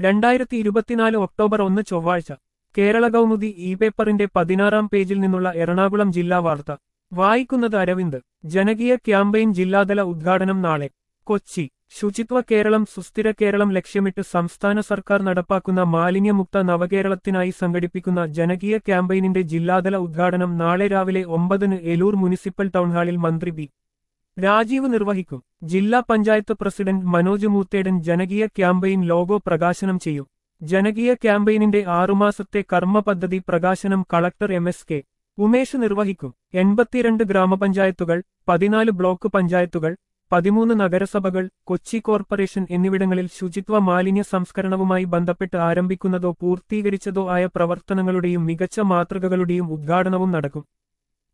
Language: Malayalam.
രണ്ടായിരത്തി ഇരുപത്തിനാല് ഒക്ടോബർ ഒന്ന് ചൊവ്വാഴ്ച കേരള കൗമുദി ഇ പേപ്പറിന്റെ പതിനാറാം പേജിൽ നിന്നുള്ള എറണാകുളം ജില്ലാ വാർത്ത വായിക്കുന്നത് അരവിന്ദ് ജനകീയ ക്യാമ്പയിൻ ജില്ലാതല ഉദ്ഘാടനം നാളെ കൊച്ചി ശുചിത്വ കേരളം സുസ്ഥിര കേരളം ലക്ഷ്യമിട്ട് സംസ്ഥാന സർക്കാർ നടപ്പാക്കുന്ന മാലിന്യമുക്ത നവകേരളത്തിനായി സംഘടിപ്പിക്കുന്ന ജനകീയ ക്യാമ്പയിനിന്റെ ജില്ലാതല ഉദ്ഘാടനം നാളെ രാവിലെ ഒമ്പതിന് എലൂർ മുനിസിപ്പൽ ടൗൺഹാളിൽ മന്ത്രി ബി രാജീവ് നിർവഹിക്കും ജില്ലാ പഞ്ചായത്ത് പ്രസിഡന്റ് മനോജ് മൂത്തേടൻ ജനകീയ ക്യാമ്പയിൻ ലോഗോ പ്രകാശനം ചെയ്യും ജനകീയ ക്യാമ്പയിനിന്റെ ആറുമാസത്തെ കർമ്മ പദ്ധതി പ്രകാശനം collector M S K Umesh നിർവഹിക്കും എൺപത്തിരണ്ട് ഗ്രാമപഞ്ചായത്തുകൾ പതിനാല് ബ്ലോക്ക് പഞ്ചായത്തുകൾ പതിമൂന്ന് നഗരസഭകൾ കൊച്ചി കോർപ്പറേഷൻ എന്നിവിടങ്ങളിൽ ശുചിത്വ മാലിന്യ സംസ്കരണവുമായി ബന്ധപ്പെട്ട് ആരംഭിക്കുന്നതോ പൂർത്തീകരിച്ചതോ ആയ പ്രവർത്തനങ്ങളുടെയും മികച്ച മാതൃകകളുടെയും ഉദ്ഘാടനവും നടക്കും